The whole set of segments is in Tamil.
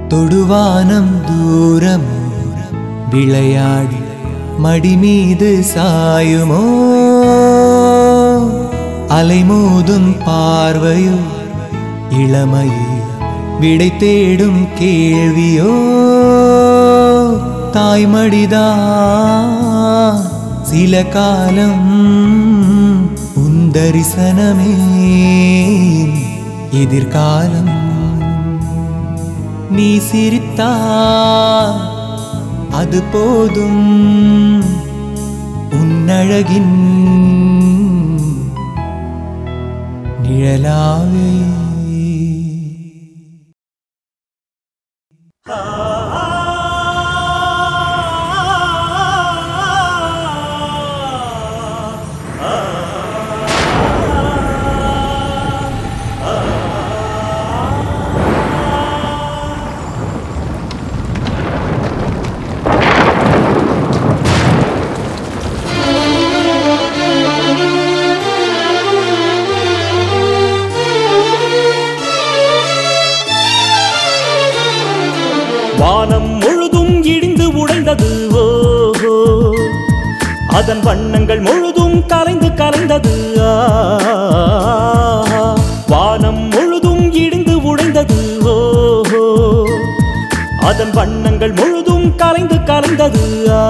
தொடுவானம் தூரம் விளையாடி மடி மீது சாயுமோ அலைமோதும் பார்வையோ இளமையில் விடை தேடும் கேள்வியோ தாய்மடிதான் சில காலம் உந்தரிசனமே எதிர்காலம் நீ சிரித்தா அது போதும் உன்னழகின் நிழலாவே வானம் முழுதும் இடிந்து உடைந்தது ஓஹோ அதன் வண்ணங்கள் முழுதும் கலைந்து கலைந்தது ஆ. வானம் முழுதும் இடிந்து உடைந்தது ஓஹோ அதன் வண்ணங்கள் முழுதும் கலைந்து கலைந்தது ஆ.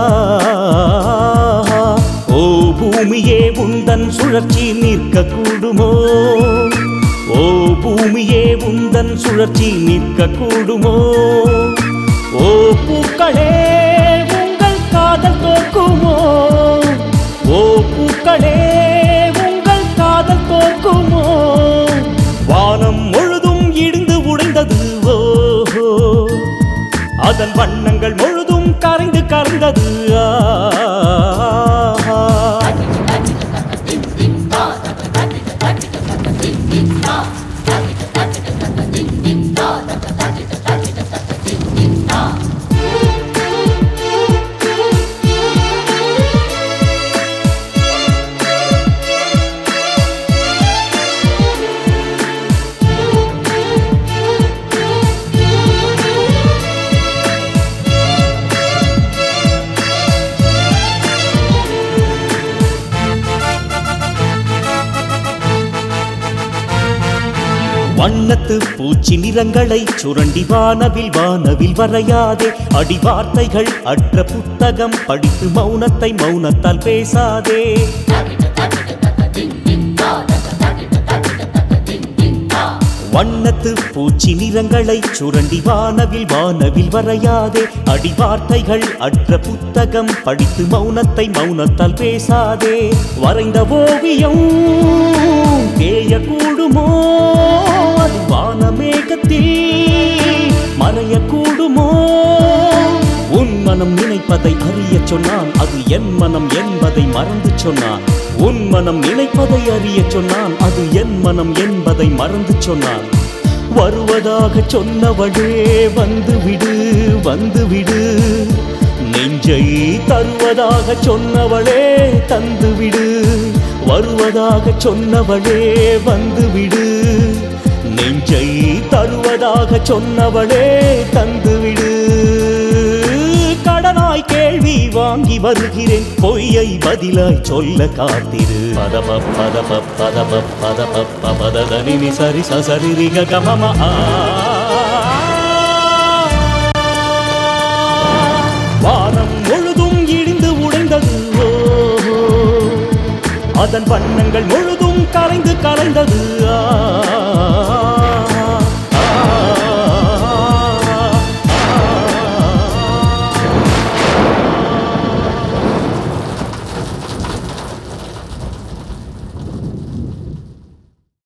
ஓ பூமியே உந்தன் சுழற்சி நிற்க கூடுமோ ஓ பூமியே உந்தன் சுழற்சி நிற்க கூடுமோ ஓ பூக்களே உங்கள் காதல் தோற்குமோ ஓ பூக்களே உங்கள் காதல் தோற்குமோ வானம் முழுதும் இடிந்து உடைந்தது ஓஹோ அதன் வண்ணங்கள் முழுதும் கரைந்து கரைந்தது ஆ வண்ணத்து பூச்சி நிறங்களை சுரண்டி வானவில் வானவில் வரையாதே அடிவார்த்தைகள் அற்ற புத்தகம் படித்து மௌனத்தை மௌனத்தால் பேசாதே வண்ணத்து பூச்சி நிறங்களை சுரண்டி வானவில் வானவில் வரையாதே அடிவார்த்தைகள் அற்ற புத்தகம் படித்து மௌனத்தை மௌனத்தால் பேசாதே வரைந்த ஓவியம் தேயக்கூடுமோ அது வானமேகத்தில் மறையக்கூடுமோ உன் மனம் நினைப்பதை அறியச் சொன்னான் அது என் மனம் என்பதை மறந்து சொன்னான் உன் மனம் நினைப்பதை அறியச் சொன்னான் அது என் மனம் என்பதை மறந்து சொன்னான் வருவதாக சொன்னவளே வந்து விடு வந்து விடு நெஞ்சை தருவதாக சொன்னவளே தந்து விடு வருவதாக சொன்னவளே வந்து விடு நெஞ்சை தருவதாக சொன்னவளே தந்து விடு கடனாய் கேள்வி வாங்கி வருகிறேன் பொய்யை பதிலாய் சொல்ல காத்திரு பதப பதப பதப பதப பததனி சரி சசரி ரிக கமம ஆ. வானம் முழுதும் இடிந்து உடைந்தது ஓஹோ. அதன் வண்ணங்கள் முழுதும் கலைந்து கலைந்தது ஆ